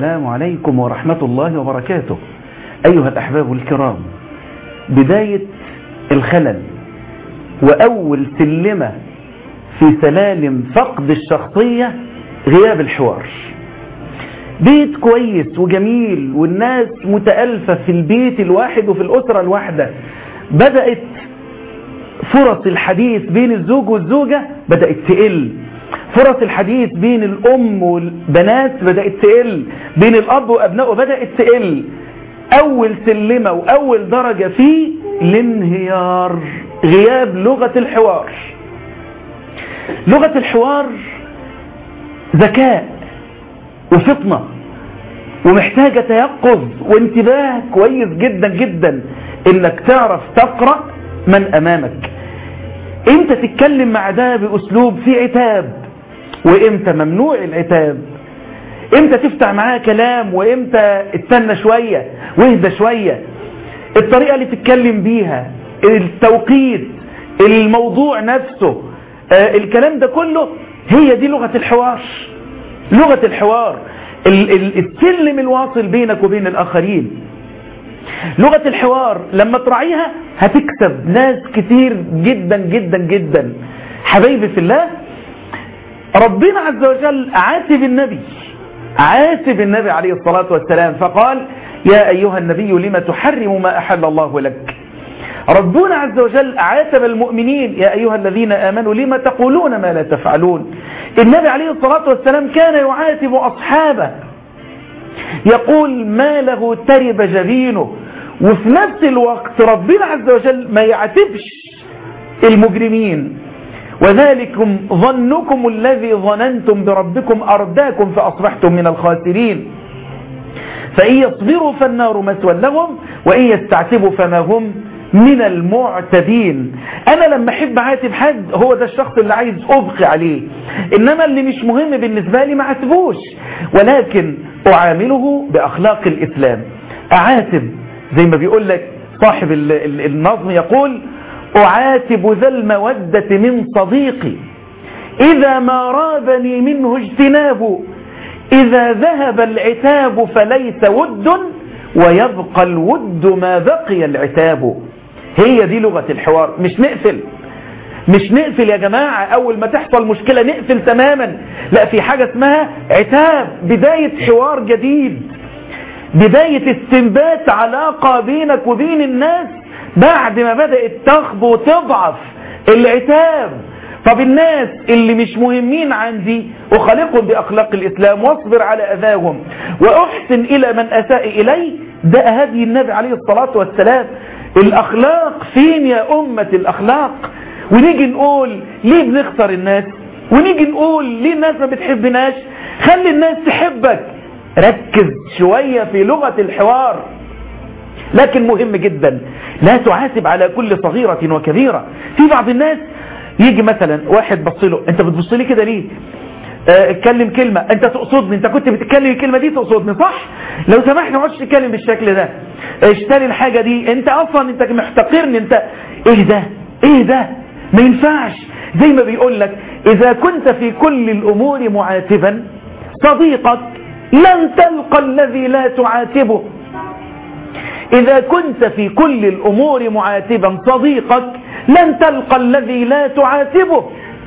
السلام عليكم ورحمة الله وبركاته أيها الأحباب الكرام بداية الخلل وأول سلمة في سلالم فقد الشخصية غياب الحوار بيت كويس وجميل والناس متألفة في البيت الواحد وفي الأسرة الواحدة بدأت فرص الحديث بين الزوج والزوجة بدأت تقل فرص الحديث بين الأم والبنات بدأت تقل بين الأب وأبنائه بدأت تقل أول سلمة وأول درجة فيه الانهيار غياب لغة الحوار لغة الحوار ذكاء وفطنة ومحتاجة تيقظ وانتباه كويس جدا جدا انك تعرف تقرأ من امامك امتى تتكلم مع ده باسلوب فيه عتاب وامتى ممنوع العتاب امتى تفتح معاه كلام وامتى استنى شوية واهدى شوية الطريقة اللي تتكلم بيها التوقيت الموضوع نفسه آه الكلام ده كله هي دي لغة الحوار لغة الحوار السلم الواصل بينك وبين الآخرين لغة الحوار لما تراعيها هتكسب ناس كتير جدا جدا جدا حبايبي في الله ربنا عز وجل عاتب النبي عاتب النبي عليه الصلاة والسلام فقال يا أيها النبي لما تحرم ما أحل الله لك ربنا عز وجل عاتب المؤمنين يا أيها الذين آمنوا لما تقولون ما لا تفعلون النبي عليه الصلاة والسلام كان يعاتب أصحابه يقول ما له ترب جبينه وفي نفس الوقت ربنا عز وجل ما يعاتبش المجرمين وذلكم ظنكم الذي ظننتم بربكم أرداكم فأصبحتم من الخاسرين فإن يصبروا فالنار مسوى لهم وإن يستعتبوا فما هم من المعتدين أنا لما أحب عاتب حد هو ده الشخص اللي عايز أبقي عليه إنما اللي مش مهم بالنسبة لي ما عاتبوش ولكن أعامله بأخلاق الإسلام أعاتب زي ما بيقول لك صاحب النظم يقول أعاتب ذا المودة من صديقي إذا ما رابني منه اجتناب إذا ذهب العتاب فليس ود ويبقى الود ما بقي العتاب هي دي لغة الحوار مش نقفل مش نقفل يا جماعة أول ما تحصل مشكلة نقفل تماما لا في حاجة اسمها عتاب بداية حوار جديد بداية استنبات علاقة بينك وبين الناس بعد ما بدأت تخبو وتضعف العتاب طب الناس اللي مش مهمين عندي أخلقهم بأخلاق الإسلام واصبر على أذاهم وأحسن إلى من أساء إلي ده هدي النبي عليه الصلاة والسلام الأخلاق فين يا أمة الأخلاق ونيجي نقول ليه بنخسر الناس ونيجي نقول ليه الناس ما بتحبناش خلي الناس تحبك ركز شوية في لغة الحوار لكن مهم جدا لا تعاتب على كل صغيرة وكبيرة في بعض الناس يجي مثلا واحد بص له انت بتبص لي كده ليه اه اتكلم كلمة انت تقصدني انت كنت بتتكلم الكلمة دي تقصدني صح لو سمحت ما عادش تتكلم بالشكل ده اشتري الحاجة دي انت اصلا انت محتقرني انت ايه ده ايه ده ما ينفعش زي ما بيقول لك اذا كنت في كل الامور معاتبا صديقك لن تلقى الذي لا تعاتبه إذا كنت في كل الأمور معاتبا صديقك لن تلقى الذي لا تعاتبه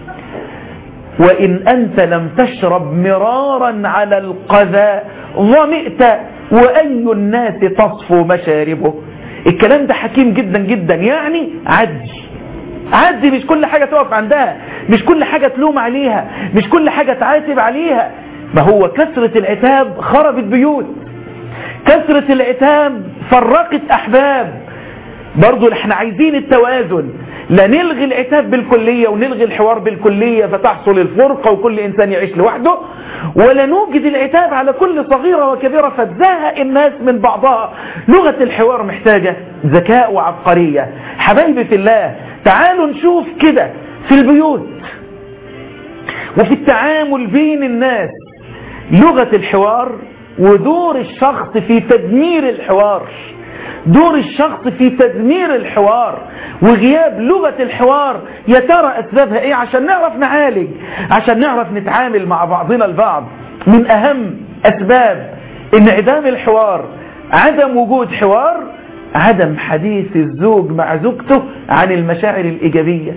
وإن أنت لم تشرب مرارا على القذى ظمئت وأي الناس تصفو مشاربه الكلام ده حكيم جدا جدا يعني عدي عدي مش كل حاجة تقف عندها مش كل حاجة تلوم عليها مش كل حاجة تعاتب عليها ما هو كثرة العتاب خربت بيوت كثرة العتاب فرقت أحباب برضو احنا عايزين التوازن لا نلغي العتاب بالكلية ونلغي الحوار بالكلية فتحصل الفرقة وكل إنسان يعيش لوحده ولا نوجد العتاب على كل صغيرة وكبيرة فتزهق الناس من بعضها لغة الحوار محتاجة ذكاء وعبقرية حبايبي في الله تعالوا نشوف كده في البيوت وفي التعامل بين الناس لغة الحوار ودور الشخص في تدمير الحوار دور الشخص في تدمير الحوار وغياب لغة الحوار يا ترى أسبابها إيه عشان نعرف نعالج عشان نعرف نتعامل مع بعضنا البعض من أهم أسباب انعدام الحوار عدم وجود حوار عدم حديث الزوج مع زوجته عن المشاعر الإيجابية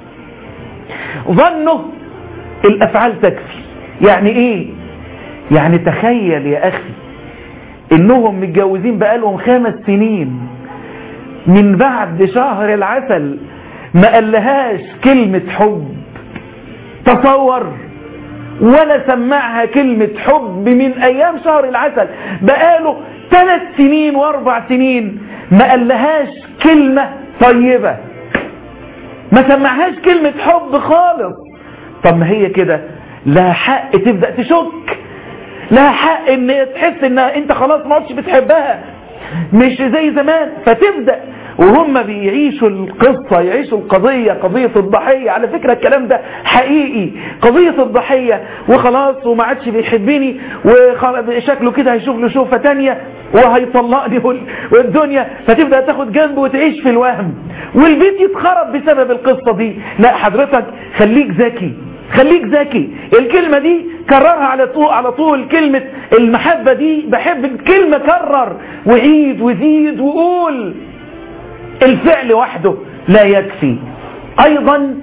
ظنه الأفعال تكفي يعني إيه يعني تخيل يا أخي إنهم متجوزين بقالهم خمس سنين من بعد شهر العسل ما قالهاش كلمة حب تصور ولا سمعها كلمة حب من أيام شهر العسل بقاله ثلاث سنين واربع سنين ما قالهاش كلمة طيبة ما سمعهاش كلمة حب خالص طب ما هي كده لها حق تبدأ تشك لها حق ان تحس ان انت خلاص ما عدتش بتحبها مش زي زمان فتبدأ وهم بيعيشوا القصة يعيشوا القضية قضية الضحية على فكرة الكلام ده حقيقي قضية الضحية وخلاص وما عادش بيحبني وشكله كده هيشوف له شوفة تانية وهيطلقني والدنيا فتبدأ تاخد جنب وتعيش في الوهم والبيت يتخرب بسبب القصة دي لا حضرتك خليك ذكي خليك ذكي الكلمة دي كررها على طول على طول كلمة المحبة دي بحب الكلمة كرر وعيد وزيد وقول الفعل وحده لا يكفي ايضا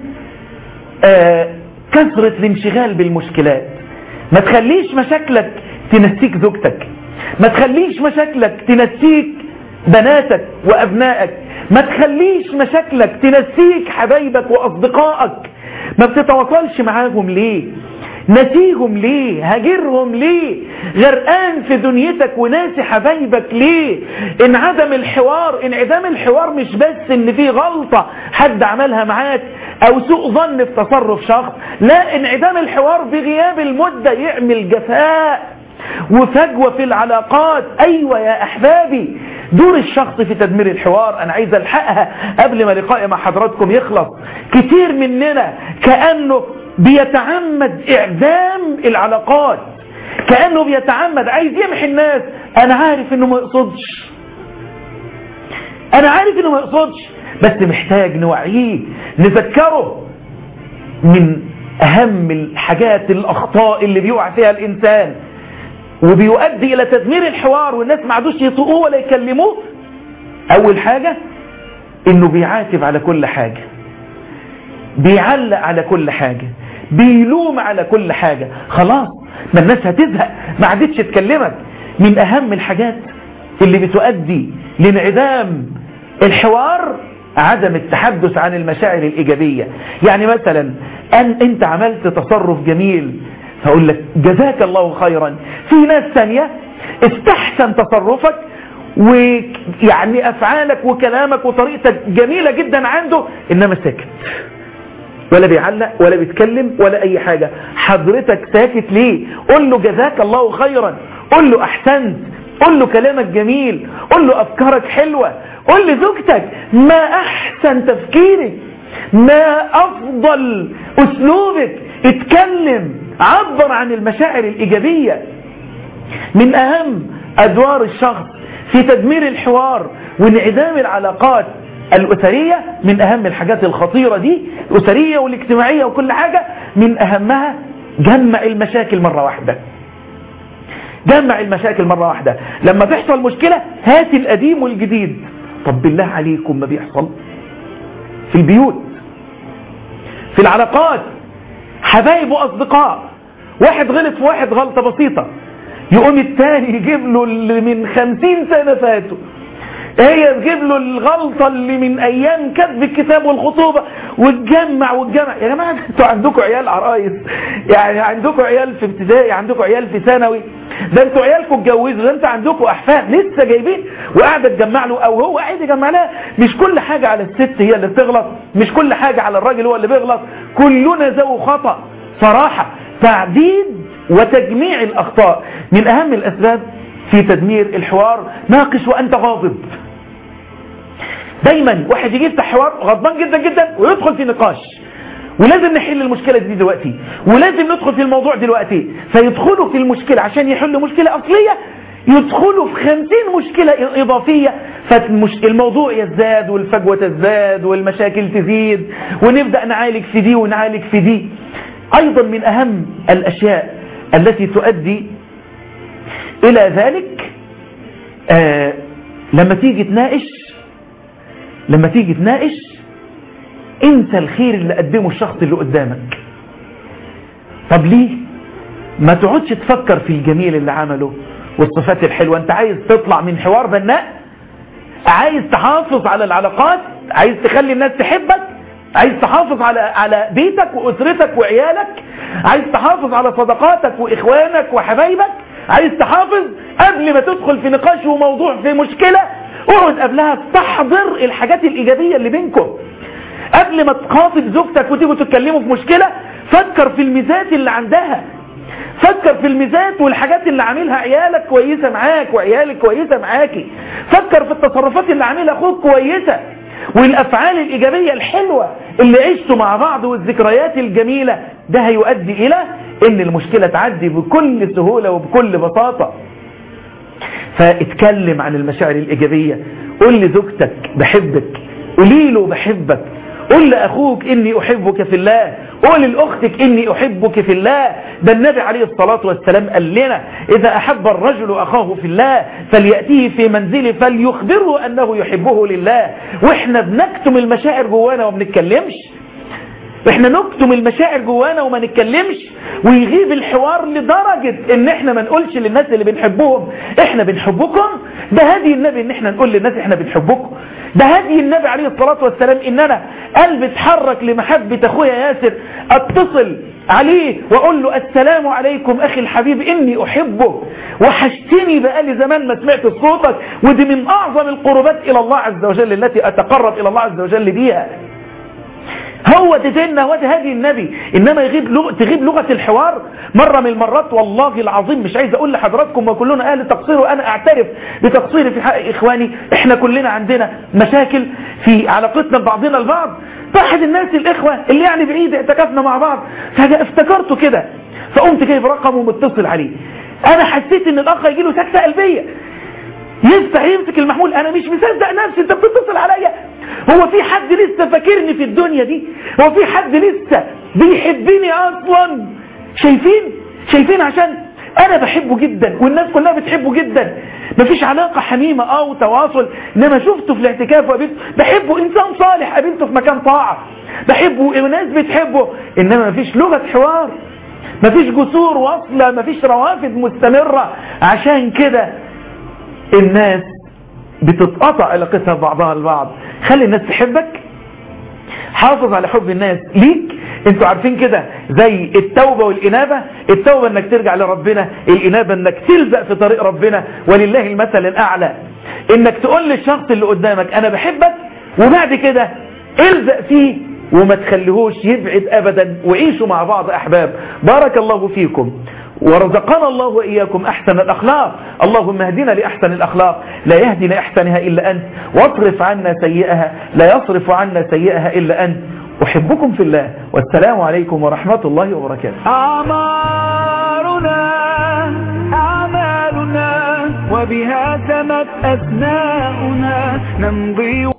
آه كثرة الانشغال بالمشكلات ما تخليش مشاكلك تنسيك زوجتك ما تخليش مشاكلك تنسيك بناتك وابنائك ما تخليش مشاكلك تنسيك حبايبك واصدقائك ما بتتواصلش معاهم ليه نسيهم ليه هاجرهم ليه غرقان في دنيتك وناسي حبايبك ليه انعدم الحوار انعدام الحوار مش بس ان في غلطة حد عملها معاك او سوء ظن في تصرف شخص لا انعدام الحوار بغياب المدة يعمل جفاء وفجوة في العلاقات ايوة يا احبابي دور الشخص في تدمير الحوار انا عايز الحقها قبل ما لقائي مع حضراتكم يخلص كتير مننا كأنه بيتعمد اعدام العلاقات كأنه بيتعمد عايز يمحي الناس انا عارف انه ما يقصدش انا عارف انه ما يقصدش بس محتاج نوعيه نذكره من اهم الحاجات الاخطاء اللي بيقع فيها الانسان وبيؤدي الى تدمير الحوار والناس ما عادوش يطيقوه ولا يكلموه اول حاجة انه بيعاتب على كل حاجة بيعلق على كل حاجة بيلوم على كل حاجة خلاص ما الناس هتزهق ما عادتش تكلمك من اهم الحاجات اللي بتؤدي لانعدام الحوار عدم التحدث عن المشاعر الإيجابية يعني مثلا أن أنت عملت تصرف جميل فأقول لك جزاك الله خيرا في ناس ثانية استحسن تصرفك ويعني أفعالك وكلامك وطريقتك جميلة جدا عنده إنما ساكت ولا بيعلق ولا بيتكلم ولا أي حاجة حضرتك ساكت ليه قل له جزاك الله خيرا قل له أحسنت قل له كلامك جميل قل له أفكارك حلوة قل لزوجتك ما أحسن تفكيرك ما أفضل أسلوبك اتكلم عبر عن المشاعر الإيجابية من أهم أدوار الشخص في تدمير الحوار وانعدام العلاقات الأسرية من أهم الحاجات الخطيرة دي الأسرية والاجتماعية وكل حاجة من أهمها جمع المشاكل مرة واحدة جمع المشاكل مرة واحدة لما تحصل مشكلة هات القديم والجديد طب بالله عليكم ما بيحصل في البيوت في العلاقات حبايب وأصدقاء واحد غلط في واحد غلطة بسيطة يقوم التاني يجيب له اللي من خمسين سنة فاتوا هي تجيب له الغلطة اللي من ايام كتب الكتاب والخطوبة وتجمع وتجمع يا جماعة انتوا عندكم عيال عرايس يعني عندكم عيال في ابتدائي عندكم عيال في ثانوي ده انتوا عيالكم اتجوزوا ده انتوا عندكم احفاد لسه جايبين وقاعدة تجمع له او هو قاعد يجمع لها مش كل حاجة على الست هي اللي بتغلط مش كل حاجة على الراجل هو اللي بيغلط كلنا ذو خطأ صراحة تعديد وتجميع الاخطاء من اهم الاسباب في تدمير الحوار ناقش وانت غاضب دايما واحد يجي يفتح حوار غضبان جدا جدا ويدخل في نقاش ولازم نحل المشكلة دي دلوقتي ولازم ندخل في الموضوع دلوقتي فيدخلوا في المشكلة عشان يحلوا مشكلة أصلية يدخلوا في خمسين مشكلة إضافية فالموضوع يزداد والفجوة تزداد والمشاكل تزيد ونبدأ نعالج في دي ونعالج في دي أيضا من أهم الأشياء التي تؤدي إلى ذلك آه لما تيجي تناقش لما تيجي تناقش انسى الخير اللي قدمه الشخص اللي قدامك طب ليه ما تقعدش تفكر في الجميل اللي عمله والصفات الحلوة انت عايز تطلع من حوار بناء عايز تحافظ على العلاقات عايز تخلي الناس تحبك عايز تحافظ على على بيتك واسرتك وعيالك عايز تحافظ على صداقاتك واخوانك وحبايبك عايز تحافظ قبل ما تدخل في نقاش وموضوع في مشكلة اقعد قبلها استحضر الحاجات الايجابية اللي بينكم قبل ما تخاطب زوجتك وتيجوا تتكلموا في مشكلة فكر في الميزات اللي عندها فكر في الميزات والحاجات اللي عاملها عيالك كويسة معاك وعيالك كويسة معاكي فكر في التصرفات اللي عاملها اخوك كويسة والافعال الايجابية الحلوة اللي عشتوا مع بعض والذكريات الجميلة ده هيؤدي الى ان المشكلة تعدي بكل سهولة وبكل بساطة فاتكلم عن المشاعر الايجابية قول لزوجتك بحبك قولي له بحبك قل لأخوك إني أحبك في الله قل لأختك إني أحبك في الله ده النبي عليه الصلاة والسلام قال لنا إذا أحب الرجل أخاه في الله فليأتيه في منزله فليخبره أنه يحبه لله وإحنا بنكتم المشاعر جوانا وما بنتكلمش احنا نكتم المشاعر جوانا وما نتكلمش ويغيب الحوار لدرجة ان احنا ما نقولش للناس اللي بنحبهم احنا بنحبكم ده هدي النبي ان احنا نقول للناس احنا بنحبكم ده هدي النبي عليه الصلاة والسلام ان انا قلبي اتحرك لمحبة اخويا ياسر اتصل عليه واقول له السلام عليكم اخي الحبيب اني احبه وحشتني بقالي زمان ما سمعت صوتك ودي من اعظم القربات الى الله عز وجل التي اتقرب الى الله عز وجل بيها هو تديننا هو هدي النبي انما يغيب لغة تغيب لغة الحوار مرة من المرات والله العظيم مش عايز اقول لحضراتكم وكلنا اهل تقصير وانا اعترف بتقصيري في حق اخواني احنا كلنا عندنا مشاكل في علاقتنا ببعضنا البعض واحد الناس الاخوة اللي يعني بعيد اعتكفنا مع بعض فجأة افتكرته كده فقمت جايب رقمه ومتصل عليه انا حسيت ان الاخ هيجي له سكتة قلبية يفتح يمسك المحمول انا مش مصدق نفسي انت بتتصل عليا هو في حد لسه فاكرني في الدنيا دي هو في حد لسه بيحبني اصلا شايفين شايفين عشان انا بحبه جدا والناس كلها بتحبه جدا مفيش علاقة حميمة او تواصل انما شفته في الاعتكاف وقابلته بحبه انسان صالح قابلته في مكان طاعة بحبه وناس بتحبه انما مفيش لغة حوار مفيش جسور واصلة مفيش روافد مستمرة عشان كده الناس بتتقطع علاقتها ببعضها البعض خلي الناس تحبك حافظ على حب الناس ليك انتوا عارفين كده زي التوبة والإنابة التوبة انك ترجع لربنا الإنابة انك تلزق في طريق ربنا ولله المثل الأعلى انك تقول للشخص اللي قدامك انا بحبك وبعد كده الزق فيه وما تخليهوش يبعد ابدا وعيشوا مع بعض احباب بارك الله فيكم ورزقنا الله وإياكم أحسن الأخلاق اللهم اهدنا لأحسن الأخلاق لا يهدي لأحسنها إلا أنت واصرف عنا سيئها لا يصرف عنا سيئها إلا أنت أحبكم في الله والسلام عليكم ورحمة الله وبركاته أعمارنا أعمالنا وبها سمت أثناؤنا نمضي